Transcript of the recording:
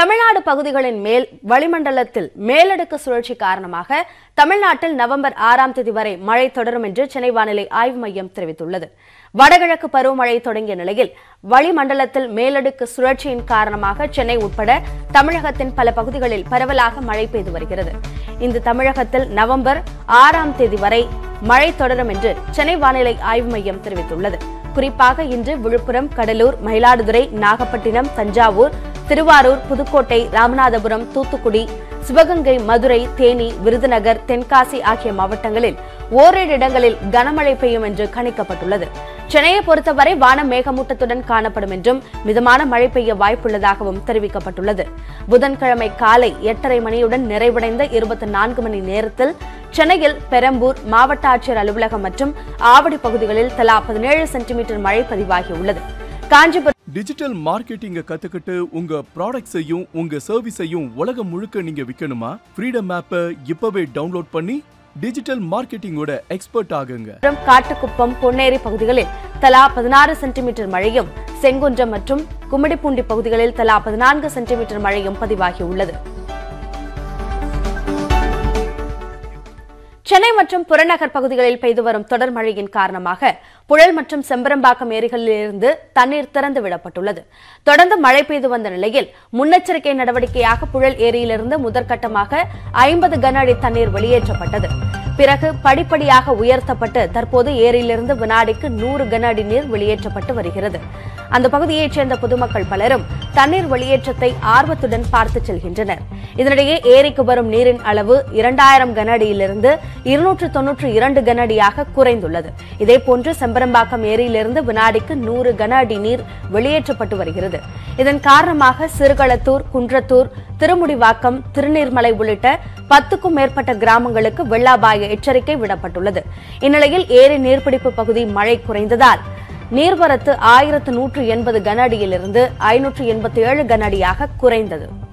தமிழ்நாடு பகுதிகளின் மேல் வளிமண்டலத்தில் மேலடுக்கு சுழற்சி காரணமாக தமிழ்நாட்டில் நவம்பர் ஆறாம் தேதி வரை மழை தொடரும் என்று சென்னை வானிலை ஆய்வு மையம் தெரிவித்துள்ளது வடகிழக்கு பருவமழை தொடங்கிய நிலையில் வளிமண்டலத்தில் மேலடுக்கு சுழற்சியின் காரணமாக சென்னை உட்பட தமிழகத்தின் பல பகுதிகளில் பரவலாக மழை பெய்து வருகிறது இந்த தமிழகத்தில் நவம்பர் ஆறாம் தேதி வரை மழை தொடரும் என்று சென்னை வானிலை ஆய்வு மையம் தெரிவித்துள்ளது குறிப்பாக இன்று விழுப்புரம் கடலூர் மயிலாடுதுறை நாகப்பட்டினம் தஞ்சாவூர் திருவாரூர் புதுக்கோட்டை ராமநாதபுரம் தூத்துக்குடி சிவகங்கை மதுரை தேனி விருதுநகர் தென்காசி ஆகிய மாவட்டங்களில் ஓரிரு இடங்களில் கனமழை பெய்யும் என்று கணிக்கப்பட்டுள்ளது சென்னையை பொறுத்தவரை வானம் மேகமூட்டத்துடன் காணப்படும் என்றும் மிதமான மழை பெய்ய வாய்ப்புள்ளதாகவும் தெரிவிக்கப்பட்டுள்ளது புதன்கிழமை காலை எட்டரை மணியுடன் நிறைவடைந்த இருபத்தி நான்கு மணி நேரத்தில் சென்னையில் பெரம்பூர் மாவட்ட ஆட்சியர் அலுவலகம் மற்றும் ஆவடி பகுதிகளில் தலா பதினேழு சென்டிமீட்டர் மழை பதிவாகியுள்ளது காஞ்சிபுரம் டிஜிட்டல் மார்க்கெட்டிங்க கத்துக்கிட்டு உங்க ப்ராடக்ட்ஸையும் உங்க சர்வீஸையும் உலகம் முழுக்க நீங்க விற்கணுமா ஃப்ரீடம் ஆப்பை இப்பவே டவுன்லோட் பண்ணி டிஜிட்டல் மார்க்கெட்டிங்கோட எக்ஸ்பர்ட் ஆகுங்க காட்டுக்குப்பம் பொன்னேரி பகுதிகளில் தலா பதினாறு சென்டிமீட்டர் மழையும் செங்குன்றம் மற்றும் கும்மிடிப்பூண்டி பகுதிகளில் தலா பதினான்கு சென்டிமீட்டர் மழையும் பதிவாகியுள்ளது சென்னை மற்றும் புறநகர் பகுதிகளில் பெய்து வரும் தொடர் மழையின் காரணமாக புழல் மற்றும் செம்பரம்பாக்கம் ஏரிகளிலிருந்து தண்ணீர் திறந்து விடப்பட்டுள்ளது தொடர்ந்து மழை பெய்து வந்த நிலையில் முன்னெச்சரிக்கை நடவடிக்கையாக புழல் ஏரியிலிருந்து முதற்கட்டமாக ஐம்பது கன அடி தண்ணீர் வெளியேற்றப்பட்டது பிறகு படிப்படியாக உயர்த்தப்பட்டு தற்போது ஏரியிலிருந்து வினாடிக்கு நூறு கன அடி நீர் வெளியேற்றப்பட்டு வருகிறது அந்த பகுதியைச் சேர்ந்த பொதுமக்கள் பலரும் தண்ணீர் வெளியேற்றத்தை ஆர்வத்துடன் பார்த்து செல்கின்றனர் இதனிடையே ஏரிக்கு வரும் நீரின் அளவு இரண்டாயிரம் கன அடியிலிருந்து இருநூற்று தொன்னூற்று இரண்டு கன அடியாக குறைந்துள்ளது இதேபோன்று செம்பரம்பாக்கம் ஏரியிலிருந்து வினாடிக்கு நூறு கன அடி நீர் வெளியேற்றப்பட்டு வருகிறது இதன் காரணமாக சிறுகளத்தூர் குன்றத்தூர் திருமுடிவாக்கம் திருநீர்மலை உள்ளிட்ட பத்துக்கும் மேற்பட்ட கிராமங்களுக்கு வெள்ள அபாய எச்சரிக்கை விடப்பட்டுள்ளது இந்நிலையில் ஏரி நீர்பிடிப்பு பகுதி மழை குறைந்ததால் நீர்வரத்து ஆயிரத்து நூற்று எண்பது கன அடியிலிருந்து ஐநூற்று எண்பத்தி ஏழு கன அடியாக குறைந்தது